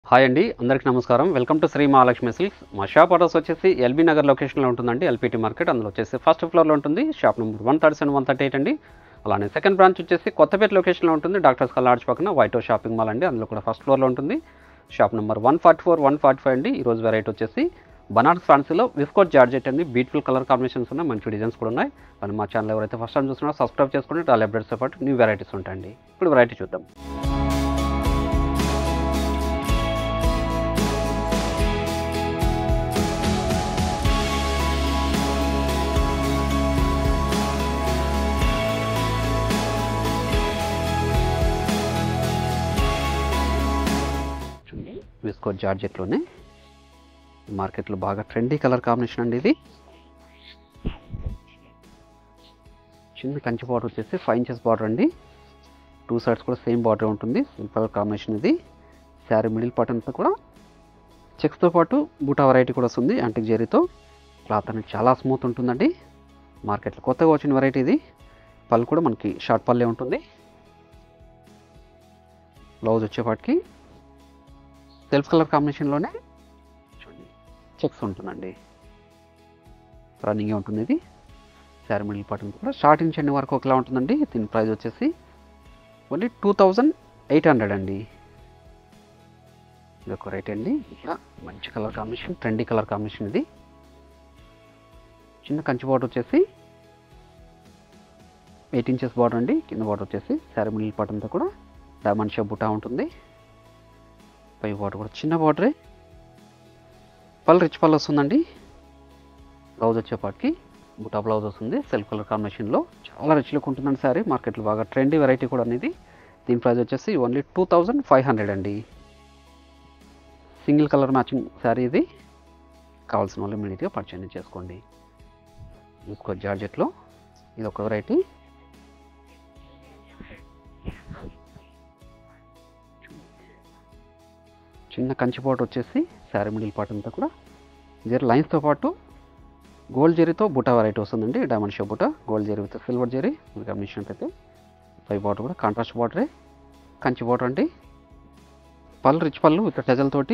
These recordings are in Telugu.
హాయ్ అండి అందరికీ నమస్కారం welcome to Sri Mahalakshmi silks మా షాప్ అడ్రస్ వచ్చేసి ఎల్బీ నగర్ లొకేషన్లో ఉంటుందండి ఎల్పిటి మార్కెట్ అందులో వచ్చేసి ఫస్ట్ ఫ్లోర్లో ఉంటుంది shop number one thirty seven one thirty eight అండి అలానే సెకండ్ బ్రాంచ్ వచ్చేసి కొత్తపేట లొకేషన్లో ఉంటుంది డాక్టర్స్ కల్లాడ్స్ పక్కన వైట్ హౌస్ షాపింగ్ మాల్ అండి అందులో కూడా ఫస్ట్ ఫ్లోర్లో ఉంటుంది shop number one forty four one forty five అండి ఈరోజు వెరైటీ వచ్చేసి బనారస్ ఫ్యాన్సీలో విస్కోట్ జార్జెట్ అండి బ్యూటిఫుల్ కలర్ కాంబినేషన్స్ ఉన్నాయి మంచి డిజైన్స్ కూడా ఉన్నాయి అని మా ఛానల్ ఎవరైతే ఫస్ట్ టైం చూస్తున్నారో సబ్స్క్రైబ్ చేసుకుని చాలా అప్డేట్స్తో పాటు న్యూ వెరైటీస్ ఉంటాయండి ఇప్పుడు వెరైటీ చూద్దాం చూడండి విస్కో జార్జెట్లోనే మార్కెట్లో బాగా ట్రెండీ కలర్ కాంబినేషన్ అండి ఇది చిన్న కంచి బార్డర్ వచ్చేసి ఫైవ్ ఇంచెస్ బార్డర్ అండి టూ సైడ్స్ కూడా సేమ్ బార్డర్ ఉంటుంది సింపుల్ కాంబినేషన్ ఇది శారీ మిడిల్ పార్ట్ అంతా కూడా చెక్స్తో పాటు బూటా వెరైటీ కూడా వస్తుంది యాంటిక్ జెరీతో క్లాత్ అనేది చాలా స్మూత్ ఉంటుందండి మార్కెట్లో కొత్తగా వచ్చిన వెరైటీ ఇది పళ్ళు కూడా మనకి షార్ట్ పల్లే ఉంటుంది బ్లౌజ్ వచ్చేపాటికి సెల్ఫ్ కలర్ కాంబినేషన్లోనే చూడండి చెక్స్ ఉంటుందండి రన్నింగే ఉంటుంది ఇది శారీ మిడిల్ పార్ట్ కూడా స్టార్టింగ్ చెండి వరకు ఒకలా ఉంటుందండి దీని ప్రైస్ వచ్చేసి only two thousand eight hundred అండి ఇది ఒక రేట్ అండి ఇలా మంచి colour combination trendy colour combination ఇది చిన్న కంచి బార్డర్ వచ్చేసి ఎయిట్ ఇంచెస్ బార్డర్ అండి కింద బార్డర్ వచ్చేసి శారీ మిడిల్ పార్ట్ అంతా కూడా డైమండ్ షేప్ బుటా ఉంటుంది పై బార్డర్ కూడా చిన్న బార్డరే పళ్ళు రిచ్ పళ్ళు వస్తుందండి బ్లౌజ్ వచ్చేపాటికి బుటా బ్లౌజ్ వస్తుంది సెల్ఫ్ కలర్ కాంబినేషన్లో చాలా రిచ్ లుక్ ఉంటుందండి శారీ మార్కెట్లో బాగా ట్రెండీ వెరైటీ కూడా అనేది దీని ప్రైస్ వచ్చేసి only two thousand five hundred అండి సింగిల్ కలర్ మ్యాచింగ్ శారీ ఇది కావాల్సిన వాళ్ళు ఇమీడియట్గా పర్చేజ్ చేసుకోండి చూసుకో జార్జెట్లో ఇది ఒక వెరైటీ చిన్న కంచి పాటు వచ్చేసి శారీ మిడిల్ పార్ట్ అంతా కూడా జరీ లైన్స్తో పాటు గోల్డ్ జరీతో బుటా వెరైటీ వస్తుందండి డైమండ్ షో బుటా gold zari with silver zari మీరు గమనించినట్లయితే పై బాటర్ కూడా కాంట్రాస్ట్ బాటరే కంచి బాటర్ అండి పళ్ళు రిచ్ పళ్ళు విత్ టెజల్ తోటి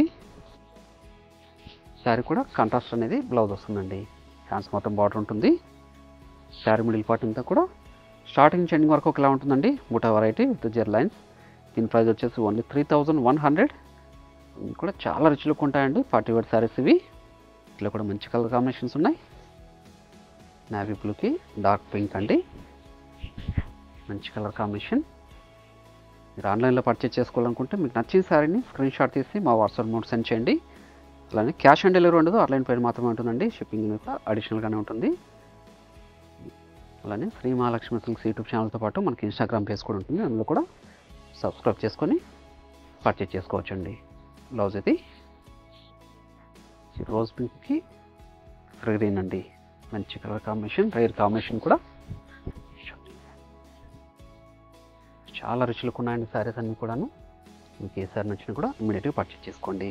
శారీ కూడా కాంట్రాస్ట్ అనేది బ్లౌజ్ వస్తుందండి హ్యాండ్స్ మొత్తం బార్డర్ ఉంటుంది శారీ మిడిల్ పార్ట్ అంతా కూడా స్టార్టింగ్ నుంచి ఎండింగ్ వరకు ఒకలా ఉంటుందండి బుటా వెరైటీ విత్ జెర్ లైన్స్ దీని ప్రైస్ వచ్చేసి only three thousand one hundred ఇవి కూడా చాలా రిచ్ లుక్ ఉంటాయండి పార్టీ వేర్ శారీస్ ఇవి ఇట్లా కూడా మంచి కలర్ కాంబినేషన్స్ ఉన్నాయి నావీ బ్లూకి డార్క్ పింక్ అండి మంచి కలర్ కాంబినేషన్ మీరు ఆన్లైన్లో పర్చేస్ చేసుకోవాలనుకుంటే మీకు నచ్చిన శారీని స్క్రీన్ షాట్ తీసి మా వాట్సాప్ నోట్ సెండ్ చేయండి అలానే క్యాష్ ఆన్ డెలివరీ ఉండదు ఆన్లైన్ పేరు మాత్రమే ఉంటుందండి షిప్పింగ్ కూడా అడిషనల్గానే ఉంటుంది అలానే శ్రీ మహాలక్ష్మి సిల్క్స్ యూట్యూబ్ ఛానల్తో పాటు మనకి ఇన్స్టాగ్రామ్ పేజ్ కూడా ఉంటుంది అందులో కూడా సబ్స్క్రైబ్ చేసుకొని పర్చేజ్ చేసుకోవచ్చండి బ్లౌజ్ ఇది రోజ్ పింక్కి గ్రీన్ అండి మంచి కలర్ కాంబినేషన్ రైర్ కాంబినేషన్ కూడా చాలా రుచులకు ఉన్నాయండి శారీస్ అన్నీ కూడాను మీకు ఏ సారీ నచ్చినా కూడా ఇమీడియట్గా పర్చేజ్ చేసుకోండి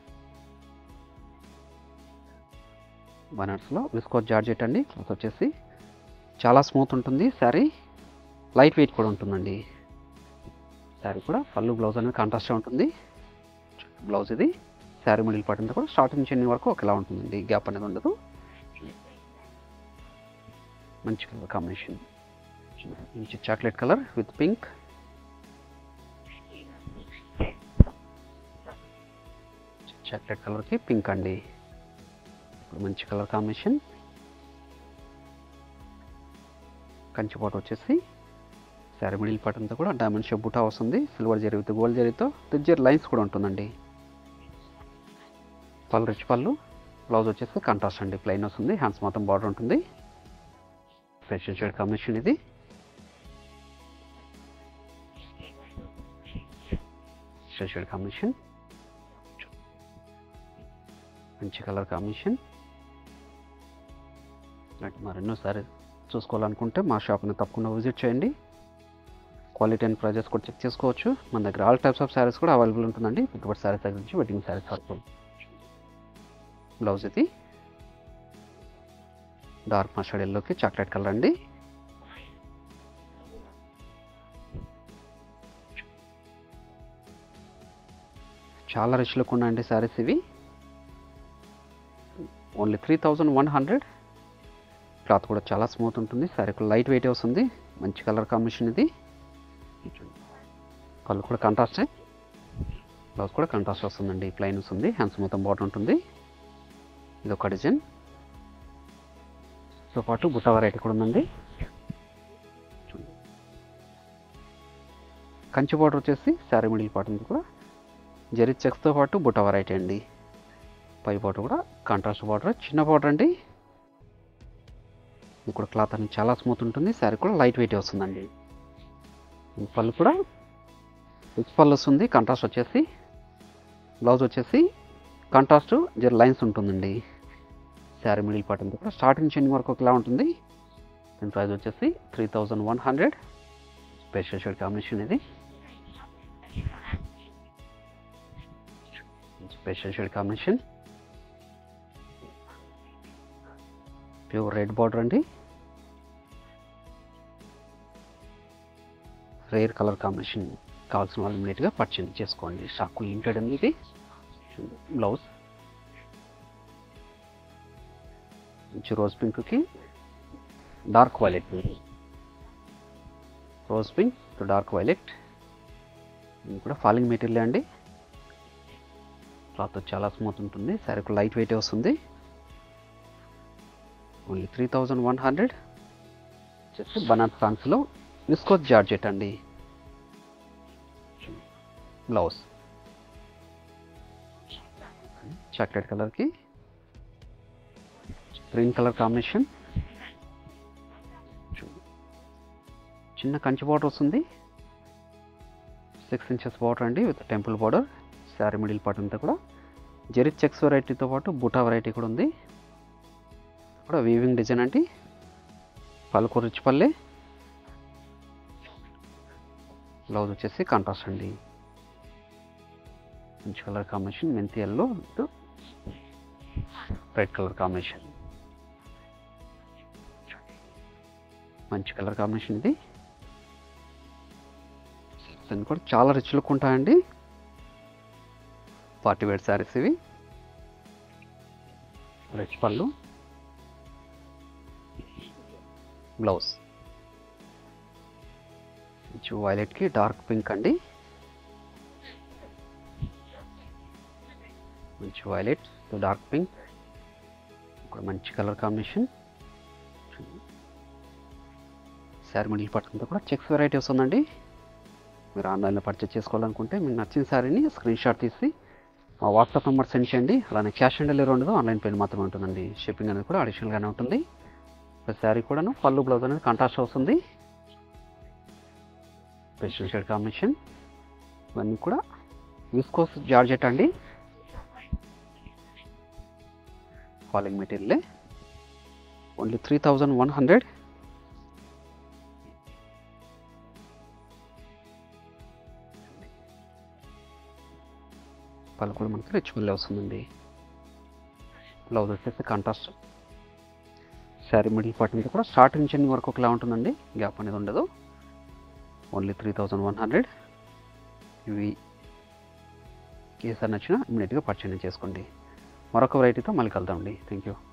బనార్స్లో విస్కో జార్జెట్ అండి క్లాత్ వచ్చేసి చాలా స్మూత్ ఉంటుంది శారీ లైట్ వెయిట్ కూడా ఉంటుందండి శారీ కూడా పళ్ళు బ్లౌజ్ అనేది కాంట్రాస్ట్గా ఉంటుంది బ్లౌజ్ ఇది శారీ మిడిల్ పార్ట్ అంతా కూడా స్టార్టింగ్ నుంచి ఎండింగ్ వరకు ఒకేలా ఉంటుందండి గ్యాప్ అనేది ఉండదు మంచి కలర్ కాంబినేషన్ మంచి chocolate colour with pink chocolate కలర్కి పింక్ అండి ఇప్పుడు మంచి కలర్ కాంబినేషన్ కంచిపాటు వచ్చేసి శారీ మిడిల్ పార్ట్ అంతా కూడా డైమండ్ షేప్ బుటా వస్తుంది సిల్వర్ జరీ విత్ గోల్డ్ జరీతో జరీ లైన్స్ కూడా ఉంటుందండి పళ్ళు రిచ్ పళ్ళు బ్లౌజ్ వచ్చేసి కంట్రాస్ట్ అండి ప్లెయిన్ వస్తుంది హ్యాండ్స్ మొత్తం బార్డర్ ఉంటుంది ఫ్యాషన్ షేడ్ కాంబినేషన్ ఇది షేడ్ కాంబినేషన్ మంచి కలర్ కాంబినేషన్ ఇలాంటి మరెన్నో సారీ చూసుకోవాలనుకుంటే మా షాప్ని తప్పకుండా విజిట్ చేయండి క్వాలిటీ అండ్ ప్రైజెస్ కూడా చెక్ చేసుకోవచ్చు మన దగ్గర ఆల్ టైప్స్ ఆఫ్ శారీస్ కూడా అవైలబుల్ ఉంటుందండి పెట్టుబడి శారీస్ దగ్గర నుంచి వెడ్డింగ్ శారీస్ వరకు బ్లౌజ్ ఇది డార్క్ మస్టర్డ్ ఎల్లోకి చాక్లెట్ కలర్ అండి చాలా రిచ్ లుక్ ఉన్నాయండి శారీస్ ఇవి only three thousand one hundred cloth కూడా చాలా స్మూత్ ఉంటుంది శారీ కూడా లైట్ వెయిట్ వస్తుంది మంచి కలర్ కాంబినేషన్ ఇది పళ్ళు కూడా కాంట్రాస్టే బ్లౌజ్ కూడా కాంట్రాస్ట్ వస్తుందండి ప్లైన్ వస్తుంది హ్యాండ్స్ మొత్తం బాటం ఉంటుంది ఇది ఒక డిజైన్ తో పాటు బుట్ట వెరైటీ కూడా ఉందండి చూడండి. కంచి బార్డర్ వచ్చేసి శారీ మిడిల్ పార్ట్ ఉంది కూడా జరీ చెక్స్తో పాటు బుట్ట వెరైటీ అండి పై బార్డర్ కూడా కాంట్రాస్ట్ బార్డర్ చిన్న బార్డర్ అండి ఇది కూడా క్లాత్ అనేది చాలా స్మూత్ ఉంటుంది శారీ కూడా లైట్ వెయిట్ వస్తుందండి ఈ పళ్ళు కూడా రిచ్ పళ్ళు వస్తుంది కాంట్రాస్ట్ వచ్చేసి బ్లౌజ్ వచ్చేసి కాంట్రాస్ట్ జర లైన్స్ ఉంటుందండి శారీ మిడిల్ పార్ట్ అంతా కూడా స్టార్టింగ్ నుంచి ఎండింగ్ వరకు ఒకలా ఉంటుంది దీని ప్రైస్ వచ్చేసి three thousand one hundred special shade combination ఇది special shade combination pure red border అండి రేర్ కలర్ కాంబినేషన్ కావాల్సిన వాళ్ళు ఇమీడియట్గా పర్చేజ్ చేసుకోండి స్టాక్ లిమిటెడ్ అండి ఇది బ్లౌజ్ మంచి రోజ్ పింక్కి dark violet rose pink to dark violet ఇది కూడా ఫాలింగ్ మెటీరియల్ అండి క్లాత్ చాలా స్మూత్ ఉంటుంది శారీ కూడా లైట్ వెయిట్ వస్తుంది only three thousand one hundred వచ్చేసి బనాత్ ఫ్రాన్స్లో విస్కోస్ జార్జెట్ అండి బ్లౌజ్ చాక్లెట్ కలర్కి గ్రీన్ కలర్ కాంబినేషన్ చిన్న కంచి బార్డర్ వస్తుంది సిక్స్ ఇంచెస్ బార్డర్ అండి with temple border sari middle part అంతా కూడా జెరీ చెక్స్ వెరైటీతో పాటు బుటా వెరైటీ కూడా ఉంది కూడా వీవింగ్ డిజైన్ అండి పలుకు రిచ్ పల్లె బ్లౌజ్ వచ్చేసి కాంట్రాస్ట్ అండి మంచి కలర్ కాంబినేషన్ మెంతి yellow with red colour combination మంచి కలర్ కాంబినేషన్ ఇది దాన్ని కూడా చాలా రిచ్ లుక్ ఉంటాయండి పార్టీ వేర్ శారీస్ ఇవి రిచ్ పళ్ళు బ్లౌజ్ మంచి వైలెట్కి డార్క్ పింక్ అండి మంచి వైలెట్ డార్క్ పింక్ ఇక్కడ మంచి కలర్ కాంబినేషన్ శారీ మిడిల్ పట్టుకుంటే కూడా చెక్స్ వెరైటీ వస్తుందండి మీరు ఆన్లైన్లో పర్చేస్ చేసుకోవాలనుకుంటే మీకు నచ్చిన శారీని స్క్రీన్ షాట్ తీసి మా వాట్సాప్ నెంబర్ సెండ్ చేయండి అలానే క్యాష్ ఆన్ డెలివరీ ఉండదు ఆన్లైన్ పేమెంట్ మాత్రమే ఉంటుందండి షిప్పింగ్ అనేది కూడా అడిషనల్గానే ఉంటుంది శారీ కూడాను పళ్ళు బ్లౌజ్ అనేది కాంట్రాస్ట్ వస్తుంది స్పెషల్ షేడ్ కాంబినేషన్ ఇవన్నీ కూడా విస్కోస్ జార్జెట్ అండి ఫాలింగ్ మెటీరియలే only three thousand one hundred పళ్ళు కూడా మనకి రిచ్ మిల్ వస్తుందండి బ్లౌజ్ వచ్చేసి కాంట్రాస్ట్ శారీ మిడిల్ పార్ట్ మీద కూడా స్టార్టింగ్ నుంచి ఎండింగ్ వరకు ఒకలా ఉంటుందండి గ్యాప్ అనేది ఉండదు only three thousand one hundred ఇవి ఏ సార్ నచ్చినా ఇమీడియట్గా పర్చేజ్ చేసుకోండి మరొక వెరైటీతో మళ్ళీ కలుద్దామండి థ్యాంక్ యూ